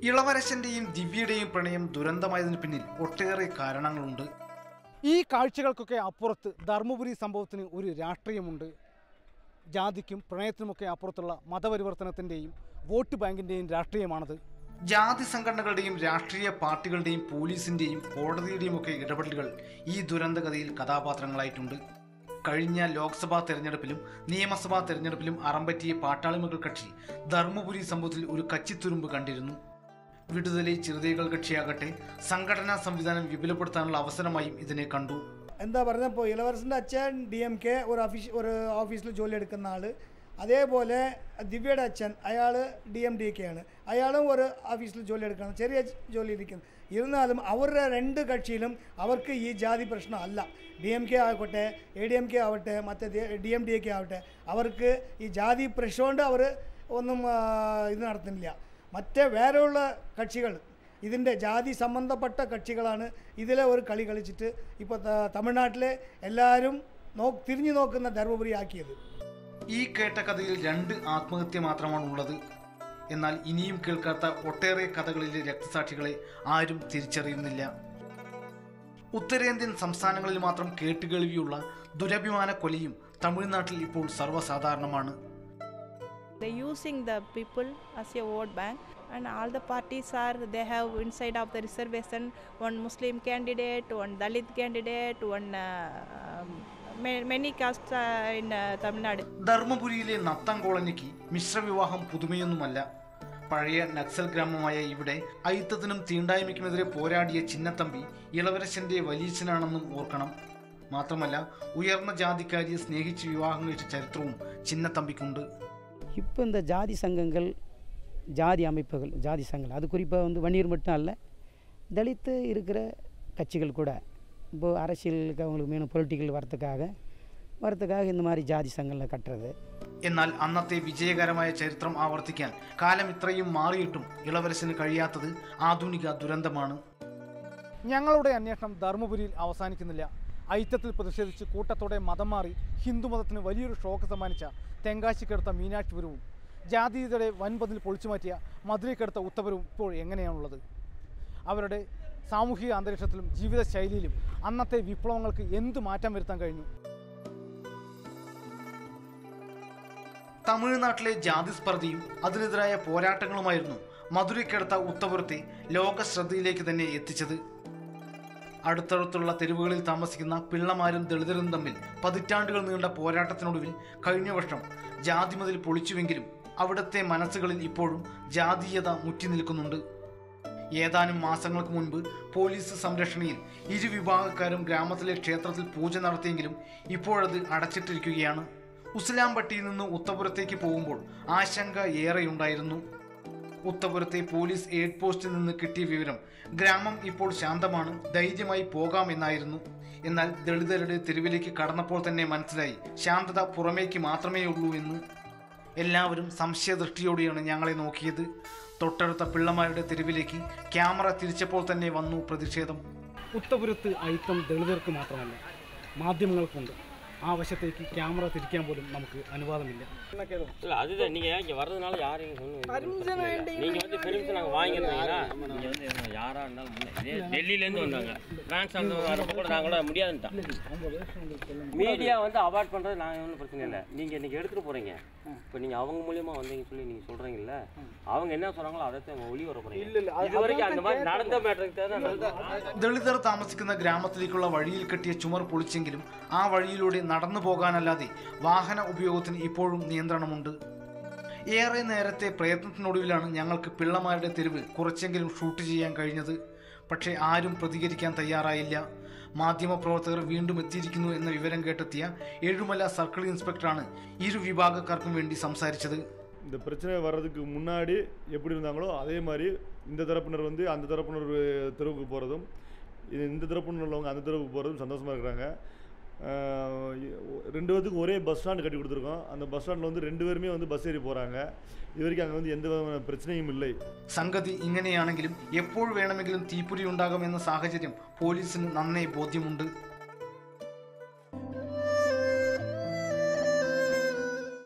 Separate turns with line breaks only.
ഇളവരശന്റെയും ദിവ്യയുടെയും പ്രണയം ദുരന്തമായതിനു പിന്നിൽ ഒട്ടേറെ കാരണങ്ങളുണ്ട്
ഈ കാഴ്ചകൾക്കൊക്കെ അപ്പുറത്ത് ധർമ്മപുരി സംഭവത്തിന് ഒരു രാഷ്ട്രീയമുണ്ട് ജാതിക്കും പ്രണയത്തിനുമൊക്കെ അപ്പുറത്തുള്ള മതപരിവർത്തനത്തിൻ്റെയും വോട്ട് ബാങ്കിൻ്റെയും രാഷ്ട്രീയമാണത്
ജാതി സംഘടനകളുടെയും രാഷ്ട്രീയ പാർട്ടികളുടെയും പോലീസിന്റെയും കോടതിയുടെയും ഒക്കെ ഇടപെടലുകൾ ഈ ദുരന്തകഥയിൽ കഥാപാത്രങ്ങളായിട്ടുണ്ട് കഴിഞ്ഞ ലോക്സഭാ തെരഞ്ഞെടുപ്പിലും നിയമസഭാ തെരഞ്ഞെടുപ്പിലും അറമ്പറ്റിയ പാട്ടാളിമകൾ കക്ഷി ധർമ്മപുരി സംഭവത്തിൽ ഒരു കച്ചിത്തുരുമ്പ് കണ്ടിരുന്നു വിടുതലി ചെറുതേകൾ കക്ഷിയാകട്ടെ സംഘടനാ സംവിധാനം വിപുലപ്പെടുത്താനുള്ള അവസരമായും ഇതിനെ കണ്ടു
എന്താ പറഞ്ഞപ്പോൾ ഇളവരസിൻ്റെ അച്ഛൻ ഡി എം കെ ഒരു ഓഫീസ് ഒരു ഓഫീസിൽ ജോലി എടുക്കുന്ന ആൾ അതേപോലെ ദിവ്യയുടെ അച്ഛൻ അയാൾ ഡി എം ഡി കെ ആണ് അയാളും ഒരു ഓഫീസിൽ ജോലി എടുക്കണം ചെറിയ ജോലി ഇരിക്കുന്നു ഇരുന്നാലും അവരുടെ രണ്ട് കക്ഷിയിലും അവർക്ക് ഈ ജാതി പ്രശ്നം അല്ല ഡി എം കെ ആകട്ടെ എ ഡി എം കെ ആവട്ടെ മറ്റേ ഡി എം ഡി കെ ആവട്ടെ അവർക്ക് ഈ ജാതി പ്രശ്നം കൊണ്ട് അവർ ഒന്നും ആ, ഇത് നടത്തുന്നില്ല മറ്റേ വേറെയുള്ള കക്ഷികൾ ഇതിൻ്റെ ജാതി സംബന്ധപ്പെട്ട കക്ഷികളാണ് ഇതിലെ ഒരു കളി കളിച്ചിട്ട് ഇപ്പോൾ തമിഴ്നാട്ടിലെ എല്ലാവരും നോ തിരിഞ്ഞു നോക്കുന്ന ധർമ്മപുരി ആക്കിയത്
ഈ കേട്ട കഥയിൽ രണ്ട് ആത്മഹത്യ മാത്രമാണ് ഉള്ളത് എന്നാൽ ഇനിയും കേൾക്കാത്ത ഒട്ടേറെ കഥകളിലെ രക്തസാക്ഷികളെ ആരും തിരിച്ചറിയുന്നില്ല ഉത്തരേന്ത്യൻ സംസ്ഥാനങ്ങളിൽ മാത്രം കേട്ടുകേൾവിയുള്ള ദുരഭിമാന കൊലയും തമിഴ്നാട്ടിൽ ഇപ്പോൾ സർവ്വസാധാരണമാണ്
They're using the people as a vote bank, and all the parties are they have inside of the reservation one Muslim candidate, one Dalit candidate, one uh, um, ma- many castes uh, in uh, Tamil Nadu.
ധർമ്മപുരിയിലെ നത്തം കോളനിക്ക് മിശ്രവിവാഹം പുതുമയൊന്നുമല്ല പഴയ നക്സൽ ഗ്രാമമായ ഇവിടെ അയിത്തത്തിനും തീണ്ടായ്മയ്ക്കുമെതിരെ പോരാടിയ ചിന്നത്തമ്പി ഇളവരശന്റെ വലിയച്ഛനാണെന്നും ഓർക്കണം മാത്രമല്ല ഉയർന്ന ജാതിക്കാരിയെ സ്നേഹിച്ച് വിവാഹം കഴിച്ച ചരിത്രവും ചിന്നത്തമ്പിക്കുണ്ട്
இப்போ இந்த ஜாதி சங்கங்கள் ஜாதி அமைப்புகள் ஜாதி சங்கங்கள் அது குறிப்பாக வந்து வன்னியர் மட்டும் அல்ல தலித்து இருக்கிற கட்சிகள் கூட இப்போது அரசியலுக்கு அவங்களுக்கு மீண்டும் பொலிட்டிக்கல் வரத்துக்காக வரத்துக்காக இந்த மாதிரி ஜாதி சங்கங்களை கட்டுறது
എന്നാൽ അന്നത്തെ വിജയകരമായ ചരിത്രം ആവർത്തിക്കാൻ കാലം ഇത്രയും മാറിയിട്ടും ഇളവരശന് കഴിയാത്തത് ആധുനിക ദുരന്തമാണ്
ഞങ്ങളുടെ അന്വേഷണം ധർമ്മപുരിയിൽ അവസാനിക്കുന്നില്ല ഐക്യത്തിൽ പ്രതിഷേധിച്ച് കൂട്ടത്തോടെ മതം മാറി ഹിന്ദുമതത്തിന് വലിയൊരു ഷോക്ക് സമ്മാനിച്ച തെങ്കാശിക്കെടുത്ത മീനാക്ഷിപുരവും ജാതീയതയുടെ വൻപതിൽ പൊളിച്ചു മാറ്റിയ മധുരയ്ക്കെടുത്ത ഉത്തപരും ഇപ്പോൾ എങ്ങനെയാണുള്ളത് അവരുടെ സാമൂഹിക അന്തരീക്ഷത്തിലും ജീവിതശൈലിയിലും അന്നത്തെ വിപ്ലവങ്ങൾക്ക് എന്ത് മാറ്റം വരുത്താൻ കഴിഞ്ഞു
തമിഴ്നാട്ടിലെ ജാതിസ്പർദ്ധയും അതിനെതിരായ പോരാട്ടങ്ങളുമായിരുന്നു മധുരയ്ക്കടുത്ത ഉത്തപുരത്തെ ലോക ശ്രദ്ധയിലേക്ക് തന്നെ എത്തിച്ചത് അടുത്തടുത്തുള്ള തെരുവുകളിൽ താമസിക്കുന്ന പിള്ളമാരും ദളിതരും തമ്മിൽ പതിറ്റാണ്ടുകൾ നീണ്ട പോരാട്ടത്തിനൊടുവിൽ കഴിഞ്ഞ വർഷം ജാതിമതിൽ പൊളിച്ചുവെങ്കിലും അവിടുത്തെ മനസ്സുകളിൽ ഇപ്പോഴും ജാതീയത മുറ്റി നിൽക്കുന്നുണ്ട് ഏതാനും മാസങ്ങൾക്ക് മുൻപ് പോലീസ് സംരക്ഷണയിൽ ഇരു വിഭാഗക്കാരും ഗ്രാമത്തിലെ ക്ഷേത്രത്തിൽ പൂജ നടത്തിയെങ്കിലും ഇപ്പോഴത് അടച്ചിട്ടിരിക്കുകയാണ് ഉസ്ലാംപട്ടിയിൽ നിന്ന് ഉത്തപുരത്തേക്ക് പോകുമ്പോൾ ആശങ്ക ഏറെയുണ്ടായിരുന്നു ഉത്തപുരത്തെ പോലീസ് എയ്ഡ് പോസ്റ്റിൽ നിന്ന് കിട്ടിയ വിവരം ഗ്രാമം ഇപ്പോൾ ശാന്തമാണ് ധൈര്യമായി പോകാമെന്നായിരുന്നു എന്നാൽ ദളിതരുടെ തെരുവിലേക്ക് കടന്നപ്പോൾ തന്നെ മനസ്സിലായി ശാന്തത പുറമേക്ക് മാത്രമേ ഉള്ളൂ എന്ന് എല്ലാവരും സംശയദൃഷ്ടിയോടെയാണ് ഞങ്ങളെ നോക്കിയത് തൊട്ടടുത്ത പിള്ളമാരുടെ തെരുവിലേക്ക് ക്യാമറ തിരിച്ചപ്പോൾ തന്നെ വന്നു പ്രതിഷേധം
ഉത്തപുരത്ത് ഐക്യം ദളിതർക്ക് മാത്രമല്ല മാധ്യമങ്ങൾക്കുണ്ട് ആ വശത്തേക്ക് ക്യാമറ തിരിക്കാൻ പോലും നമുക്ക് അനുവാദമില്ല
இல்ல அதுதான் நீங்க இங்க வர்றதுனால யாரையும் சொன்னீங்க நீங்க வந்து பெருமிஷன் நாங்க வாங்கிருந்தீங்களா நீங்க வந்து இவங்க யாரா இருந்தாலும் முன்ன- இதே டெல்லியில இருந்து வந்தாங்க பிரான்ஸ்ல இருந்து வரப்ப கூட நாங்க கூட முடியாதுன்ட்டான் மீடியா வந்து அவாய்ட் பண்றது நாங்க ஒன்றும் பிரச்சனை இல்லை நீங்க இன்னைக்கு எடுத்துட்டு போறீங்க இப்போ நீங்க அவங்க மூலியமா வந்தீங்கன்னு சொல்லி நீங்க சொல்றீங்கல்ல அவங்க என்ன சொல்றாங்களோ அதை தான் ஒளி வர போறீங்க இது வரைக்கும் அந்த மாதிரி நடந்த மேட்டருக்கு தான் நான்
ദളിതർ താമസിക്കുന്ന ഗ്രാമത്തിലേക്കുള്ള വഴിയിൽ കെട്ടിയ ചുമർ പൊളിച്ചെങ്കിലും ആ വഴിയിലൂടെ നടന്നു പോകാനല്ലാതെ വാഹന ഉപയോഗത്തിന് ഇപ്പോഴും നിയന്ത്രണമുണ്ട് ഏറെ നേരത്തെ പ്രയത്നത്തിനൊടുവിലാണ് ഞങ്ങൾക്ക് പിള്ളമാരുടെ തെരുവ് കുറച്ചെങ്കിലും ഷൂട്ട് ചെയ്യാൻ കഴിഞ്ഞത് പക്ഷേ ആരും പ്രതികരിക്കാൻ തയ്യാറായില്ല മാധ്യമപ്രവർത്തകർ വീണ്ടും എത്തിയിരിക്കുന്നു എന്ന വിവരം കേട്ടെത്തിയ ഏഴുമല സർക്കിൾ ഇൻസ്പെക്ടറാണ് ഇരു വിഭാഗക്കാർക്കും വേണ്ടി സംസാരിച്ചത്
இந்த பிரச்சனை வர்றதுக்கு முன்னாடி எப்படி இருந்தாங்களோ அதே மாதிரி இந்த தரப்பினர் வந்து அந்த தரப்பினர் தெருவுக்கு போகிறதும் இந்த தரப்பினர் உள்ளவங்க அந்த தெருவுக்கு போகிறதும் சந்தோஷமாக இருக்கிறாங்க ஆஹ் ரெண்டு பேத்துக்கும் ஒரே பஸ் ஸ்டாண்டு கட்டி கொடுத்துருக்கோம் அந்த பஸ் ஸ்டாண்டில் வந்து ரெண்டு பேருமே வந்து பஸ் ஏறி போகிறாங்க இது வரைக்கும் அங்கே வந்து எந்த விதமான பிரச்சனையும் இல்லை
സംഗതി ഇങ്ങനെയാണെങ്കിലും എപ്പോൾ വേണമെങ്കിലും തീപ്പൊരി ഉണ്ടാകുമെന്ന സാഹചര്യം പോലീസിന് നന്നേ ബോധ്യമുണ്ട്